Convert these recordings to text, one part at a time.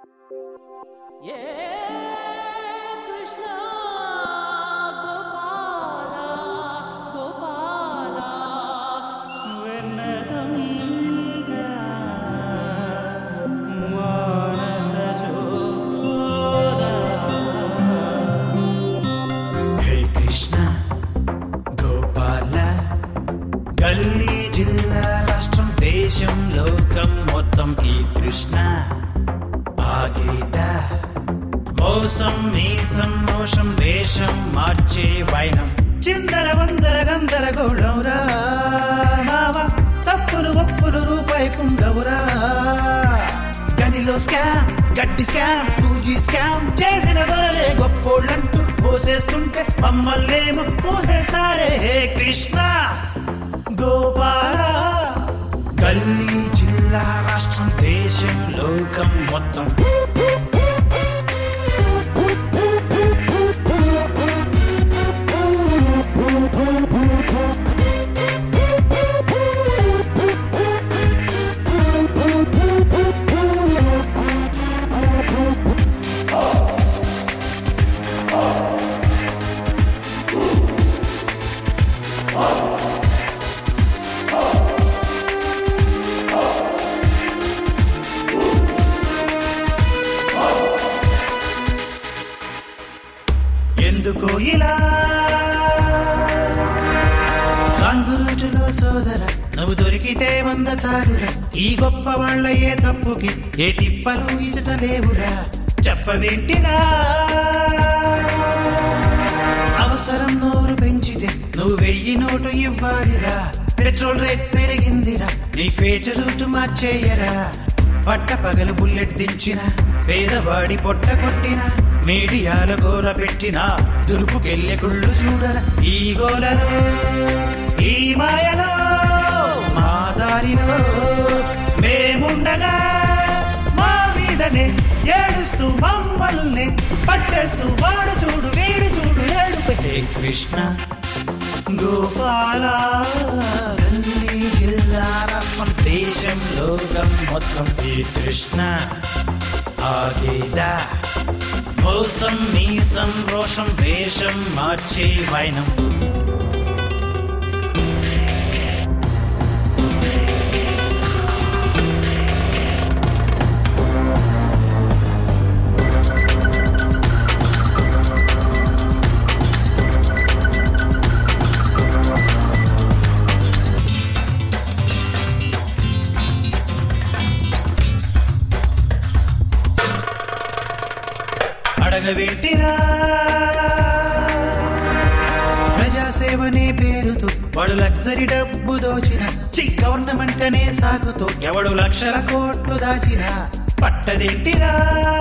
ఏ కృష్ణ గోపాల గోపాల వెన్నదంగా మానస హే కృష్ణ గోపాల గల్లీ జిల్లా రాష్ట్రం దేశం లోకం మొత్తం ఈ కృష్ణ ఆగీత మోసం మీసం మోషం వేషం మార్చే వైనం చిందర వందర గందర గోళంరా మావా తప్పులు ఒప్పులు రూపాయి కుండవురా గనిలో స్కామ్ గట్టి స్కామ్ టూ జీ స్కామ్ చేసిన దొరలే గొప్పోళ్ళంటూ పోసేస్తుంటే మమ్మల్నేమో పోసేస్తారే హే కృష్ణ గోపాల గల్లీ జిల్లా రాష్ట్రం దేశం లోకం మొత్తం ఎందుకో ఇలా రంగురుచులో సోదర నువ్వు దొరికితే వంద చాలురా ఈ గొప్ప వాళ్ళ ఏ తప్పుకి ఏ తిప్పలు ఇచట లేవురా చెప్పవేంటిరా అవసరం నోరు పెంచితే నువ్వు వెయ్యి నోటు ఇవ్వాలిరా పెట్రోల్ రేట్ పెరిగిందిరా నీ ఫేట రూటు మార్చేయరా పట్ట పగలు బుల్లెట్ దించిన పేదవాడి పొట్ట కొట్టిన మీడియాల గోల పెట్టిన దురుపుకెళ్ళే కుళ్ళు చూడర ఈ గోలలో ఈ మాయలో మా దారిలో మేముండగా మా మీదనే ఏడుస్తూ మమ్మల్ని పట్టేస్తూ వాడు చూడు వీడు చూడు ఏడుపు హే కృష్ణ గోపాల గల్లీ జిల్లా రాష్ట్రం దేశం లోకం మొత్తం ఈ కృష్ణ ఆగేదా మోసం మీసం రోషం వేషం మార్చే వైనం అడగవేంటిరా ప్రజాసేవనే పేరుతో వాడు లగ్జరీ డబ్బు దోచిన చి గవర్నమెంట్ అనే సాగుతో ఎవడు లక్షల కోట్లు దాచిన పట్టదేంటిరా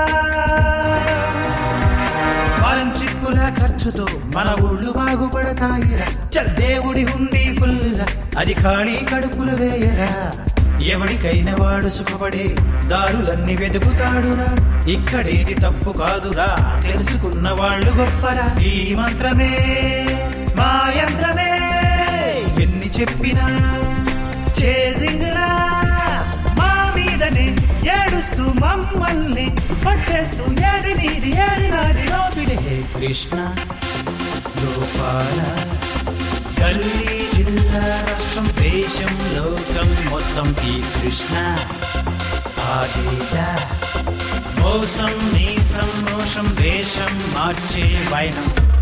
ఫారెన్ ట్రిప్పుల ఖర్చుతో మన ఊళ్ళు బాగుపడతాయిరా చల్ దేవుడి హుండీ ఫుల్ రా అది ఖాళీ కడుపులు వేయరా ఎవడికైనా వాడు సుఖపడే దారులన్నీ వెతుకుతాడురా ఇక్కడేది తప్పు కాదురా తెలుసుకున్న వాళ్ళు గొప్పరా ఈ మంత్రమే మా యంత్రమే ఎన్ని చెప్పినా చేసిందిరా మా మీదనే ఏడుస్తూ మమ్మల్ని పట్టేస్తూ ఏది నీది ఏది నాది లోపిడి హే కృష్ణ గోపాల గల్లీ జిల్లా రాష్ట్రం దేశం లోకం మొత్తం ఈ కృష్ణ ఆగీత మోసం మీసం మోసం వేషం మార్చే వైనం